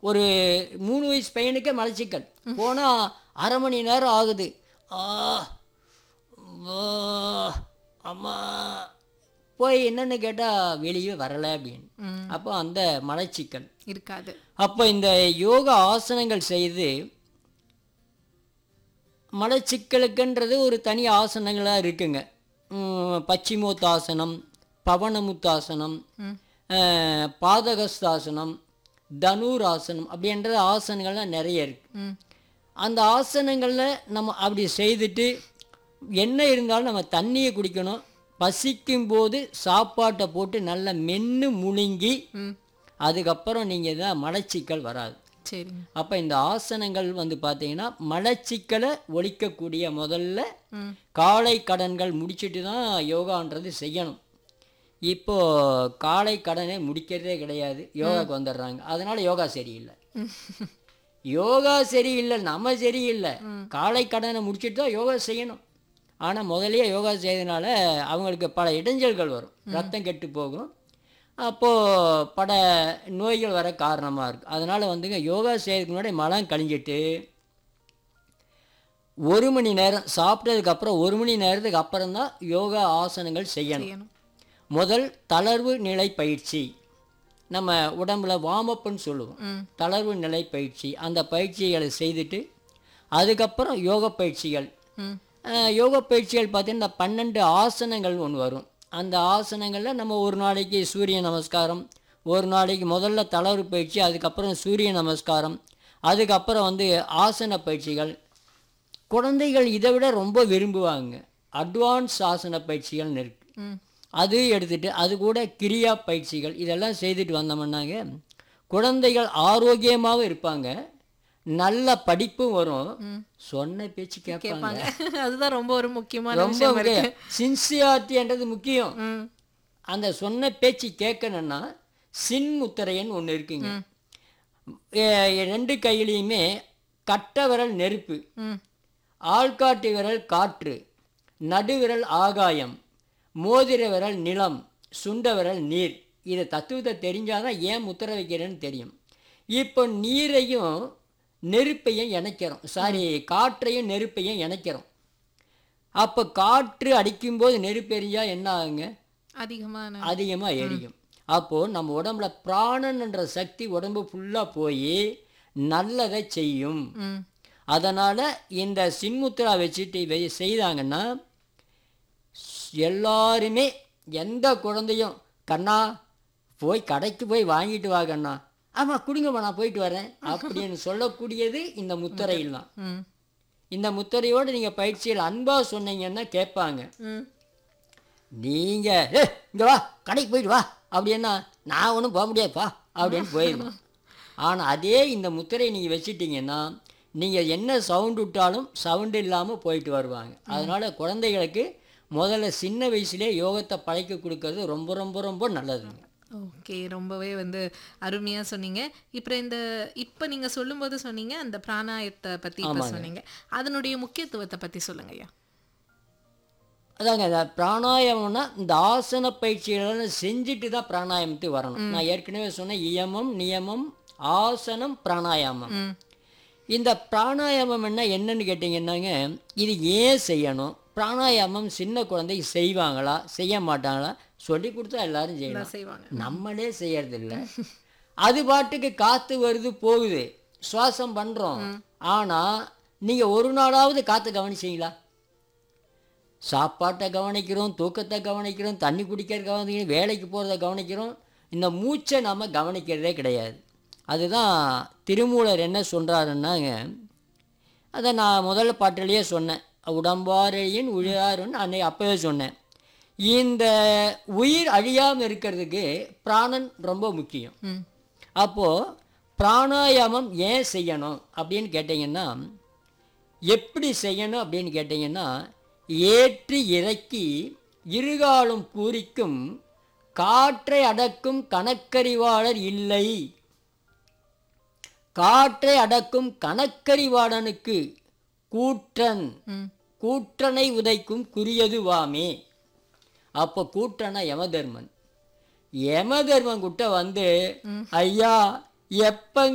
ஒரு மூணு வயசு பையனுக்கே மலச்சிக்கல் போனால் அரை மணி நேரம் ஆகுது ஆ ஓ, அம்மா போய் என்னன்னு கேட்டால் வெளியே வரலை அப்படின்னு ம். அப்போ அந்த மலச்சிக்கல் இருக்காது அப்போ இந்த யோகா ஆசனங்கள் செய்து மலச்சிக்கலுக்குன்றது ஒரு தனி ஆசனங்களாக இருக்குங்க உம், பச்சிமோத்தாசனம் பவனமுத்தாசனம் ம். அஹ், பாதகஸ்தாசனம் தனுராசனம் அப்படின்ற ஆசனங்கள்லாம் நிறைய இருக்கு ம் அந்த ஆசனங்களில் நம்ம அப்படி செய்துட்டு என்ன இருந்தாலும் நம்ம தண்ணியை குடிக்கணும் பசிக்கும் போது சாப்பாட்டை போட்டு நல்லா மென்று முழுங்கி ம் அதுக்கப்புறம் நீங்கள் தான் மலச்சிக்கல் வராது சரிங்க அப்போ இந்த ஆசனங்கள் வந்து பார்த்தீங்கன்னா மலச்சிக்கலை ஒழிக்கக்கூடிய முதல்ல ம் காலை கடன்கள் முடிச்சிட்டு தான் யோகான்றது செய்யணும் இப்போ காலை கடனை முடிக்கிறதே கிடையாது யோகாக்கு வந்துடுறாங்க அதனால யோகா சரியில்லை யோகா சரியில்லை நம்ம சரியில்லை காலை கடனை முடிச்சிட்டு தான் யோகா செய்யணும் ஆனால் முதல்லயே யோகா செய்யறதுனால அவங்களுக்கு பல இடைஞ்சல்கள் வரும் ரத்தம் கெட்டு போகும் அப்போது பல நோய்கள் வர காரணமாக இருக்குது அதனால் வந்துங்க யோகா செய்யறதுக்கு முன்னாடி மலம் கழிஞ்சிட்டு ஒரு மணி நேரம் சாப்பிட்டதுக்கு அப்புறம் ஒரு மணி நேரத்துக்கு அப்புறம் தான் யோகா ஆசனங்கள் செய்யணும் செய்யணும் முதல் தளர்வு நிலை பயிற்சி நம்ம உடம்புல வார்மப்புன்னு சொல்லுவோம் ம் தளர்வு நிலை பயிற்சி அந்த பயிற்சிகளை செய்துட்டு அதுக்கப்புறம் யோக பயிற்சிகள் ம் அஹ், யோக பயிற்சிகள் பார்த்தீங்கன்னா இந்த பன்னெண்டு ஆசனங்கள் ஒன்று வரும் அந்த ஆசனங்களில் நம்ம ஒரு நாளைக்கு சூரிய நமஸ்காரம் ஒரு நாளைக்கு முதல்ல தளர்வு பயிற்சி அதுக்கப்புறம் சூரிய நமஸ்காரம் அதுக்கப்புறம் வந்து ஆசன பயிற்சிகள் குழந்தைகள் இதை விட ரொம்ப விரும்புவாங்க அட்வான்ஸ் ஆசன பயிற்சிகள்னு இருக்கு ம் அது எடுத்துட்டு அது கூட கிரியா பயிற்சிகள் இதெல்லாம் செய்துட்டு வந்தோம்னாங்க குழந்தைகள் ஆரோக்கியமாகவும் இருப்பாங்க நல்ல படிப்பும் வரும் சொன்ன பேச்சு கேட்பாங்க கேட்பாங்க அதுதான் ரொம்ப ஒரு முக்கியமான ரொம்ப விஷயம் இருக்கு சின்சியாரிட்டின்றது முக்கியம் ம் அந்த சொன்ன பேச்சு கேட்கணும்னா சின்முத்திரையன் ஒன்று இருக்குங்க எ- ரெண்டு கையிலையுமே கட்ட விரல் நெருப்பு ம் ஆள்காட்டி விரல் காற்று நடுவிரல் ஆகாயம் மோதிர விரல் நிலம் சுண்ட விரல் நீர் இதை தத்துவத்தை தெரிஞ்சாதான் ஏன் முத்திரை வைக்கிறேன்னு தெரியும் இப்போ நீரையும் நெருப்பையும் இணைக்கிறோம் சாரி காற்றையும் நெருப்பையும் இணைக்கிறோம் அப்போ காற்று அடிக்கும்போது நெருப்பு எரிஞ்சா என்ன ஆகுங்க அதிகமான அதிகமாக எரியும் அப்போது நம்ம உடம்புல பிராணன்ன்ற சக்தி உடம்பு ஃபுல்லாக போய் நல்லதை செய்யும் ம் அதனால் இந்த சின்முத்திரா வச்சுட்டு இவை செய்தாங்கன்னா எல்லாருமே எந்த குழந்தையும் கண்ணா போய் கடைக்கு போய் வாங்கிட்டு வா கண்ணா ஆமாம் கொடுங்கம்மா நான் போயிட்டு வரேன் அப்படின்னு சொல்லக்கூடியது இந்த முத்திரையில் தான் ம் இந்த முத்திரையோடு நீங்கள் பயிற்சியில் அன்பாக சொன்னீங்கன்னா கேட்பாங்க ம் நீங்கள் ஏ இங்கே வா கடைக்கு போயிட்டு வா அப்படின்னா நான் ஒன்றும் போக முடியாதுப்பா அப்படின்னு போயிடுவேன் ஆனால் அதே இந்த முத்திரையை நீங்கள் வச்சிட்டிங்கன்னா நீங்கள் என்ன சவுண்டு விட்டாலும் சவுண்டு இல்லாமல் போயிட்டு வருவாங்க அதனால் குழந்தைகளுக்கு முதல்ல சின்ன வயசுலேயே யோகத்தை பழக்கி கொடுக்கறது ரொம்ப ரொம்ப ரொம்ப நல்லதுங்க ஓகே ரொம்பவே வந்து அருமையா சொன்னீங்க இப்போ இந்த இப்போ நீங்க சொல்லும்போது சொன்னீங்க அந்த பிராணாயத்தை பத்தி இப்ப சொன்னீங்க அதனுடைய முக்கியத்துவத்தை பத்தி சொல்லுங்க ஐயா அதாங்க இந்த பிராணாயாமம்னா இந்த ஆசன பயிற்சிகளெல்லாம் செஞ்சுட்டு தான் பிராணாயாமத்துக்கு வரணும் நான் ஏற்கனவே சொன்னேன் இயமம் நியமம் ஆசனம் பிராணாயாமம் ம் இந்த பிராணாயாமம் என்ன என்னன்னு கேட்டிங்கன்னாங்க இது ஏன் செய்யணும் பிராணாயாமம் சின்ன குழந்தைக்கு செய்வாங்களா செய்ய மாட்டாங்களா சொல்லி கொடுத்தா எல்லாரும் செய்யலாம் எல்லாம் செய்வாங்க நம்மளே செய்யறதில்ல அது பாட்டுக்கு காற்று வருது போகுது சுவாசம் பண்ணுறோம் ஆனால் நீங்கள் ஒரு நாளாவது காற்று கவனிச்சீங்களா சாப்பாட்டை கவனிக்கிறோம் தூக்கத்தை கவனிக்கிறோம் தண்ணி குடிக்கிற கவனிக்கிறோம் வேலைக்கு போகிறத கவனிக்கிறோம் இந்த மூச்சை நம்ம கவனிக்கிறதே கிடையாது அதுதான் திருமூலர் என்ன சொல்கிறாருன்னாங்க அதை நான் முதல்ல பாட்டிலேயே சொன்னேன் உடம்பாரையின் உழியாருன்னு அன்னைக்கு அப்போவே சொன்னேன் இந்த உயிர் அழியாமல் இருக்கிறதுக்கு பிராணன் ரொம்ப முக்கியம் ம் அப்போது பிராணாயாமம் ஏன் செய்யணும் அப்படின்னு கேட்டிங்கன்னா எப்படி செய்யணும் அப்படின்னு கேட்டிங்கன்னா ஏற்றி இறக்கி இருகாலும் பூரிக்கும் காற்றை அடக்கும் கணக்கறிவாளர் இல்லை காற்றை அடக்கும் கணக்கறிவாளனுக்கு கூற்றன் ம் கூற்றனை உதைக்கும் குறியதுவாமே அப்போ கூற்றனா யமதர்மன் யமதர்மன் கிட்ட வந்து ஐயா எப்ப